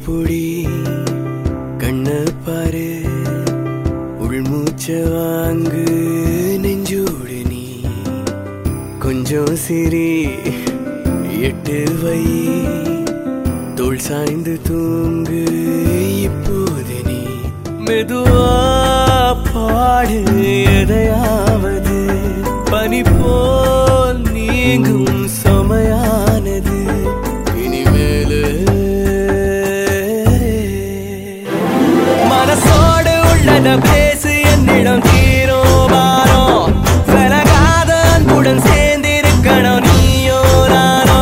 புடி கண்ண பாரு உள்மூச்ச வாங்கு நெஞ்சோடு நீ கொஞ்சம் சிரி எட்டு வை தோள் சாய்ந்து தூங்கு இப்போது நீ மெதுவா பாடு எதையாவது பனி போல் நீங்கும் சமையானது இனிமேலு மனசோடு உள்ளத பேசு என்னிடம் தீரோ பாரோ விலகாத அன்புடன் சேர்ந்திருக்கணும் நீயோ நானோ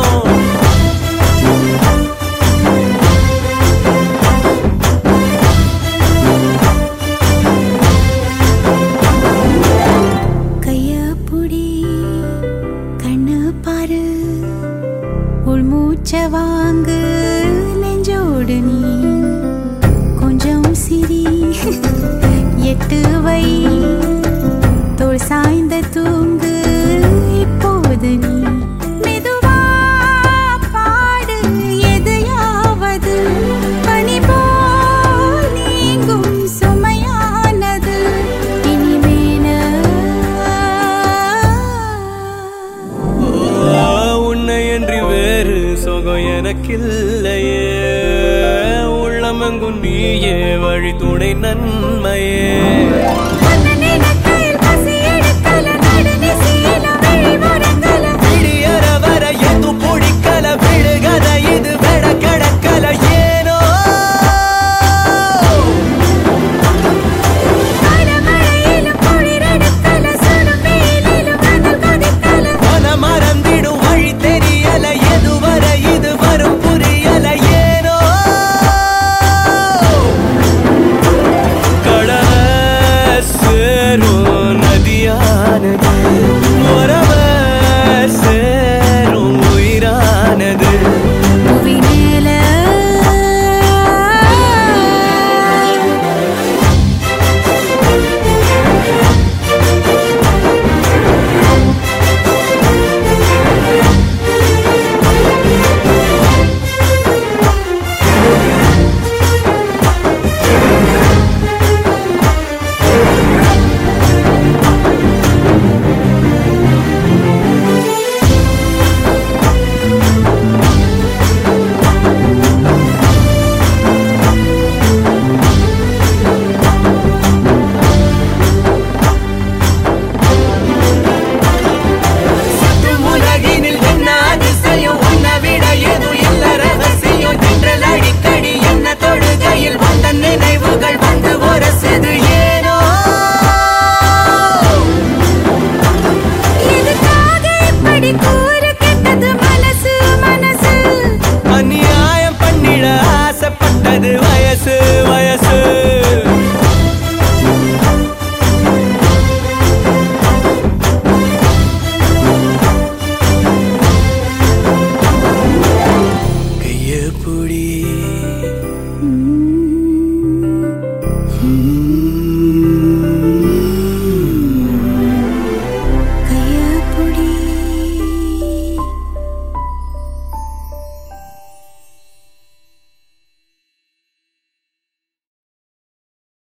கைய புடி கண்ணு பாரு உள்மூச்ச வாங்கு நெஞ்சோடு நீ கொஞ்சம் சிரி எட்டு வை தோள் சாய்ந்த தூங்கு இப்போது நீ மெதுவா பாடு எதையாவது பனி போல் நீங்கும் சுமையானது இனிமேல உன்னை என்று வேறு சுகம் எனக்கில்லையே உள்ளமெங்கும் நீயே வழி துணை நன்மையே மன்னனிடத்தில் பசி எடுக்கல, நடுநிசியில விழி முடங்கல. விடியற வர எது பிடிக்கல விழுகத இது வெட கிடக்கல ஏனோ மழமழையிலும் குளிரெடுக்கல, சுடும் வெயிலிலும் அனல் கொதிக்கல. மன மறந்திடும் வழி தெரியல எதுவரை இது வரும் புரியல ஏனோ கடல சேரும் நதியானது உறவ சேரும் உயிரானது புவி மேல சுற்றும் உலகினில் என்ன அதிசயம் உன்னை விட எதுவும் இல்ல ரகசியம் என்றல் அடிக்கடி என்ன தொழுகையில் வந்த நினைவுகள் வந்து உரசுது ஏனோ எதுக்காக இப்படி கூறு கெட்டது மனசு மனசு அநியாயம் பண்ணிட ஆசைப்பட்டது வயசு வயசு கைய புடி ம்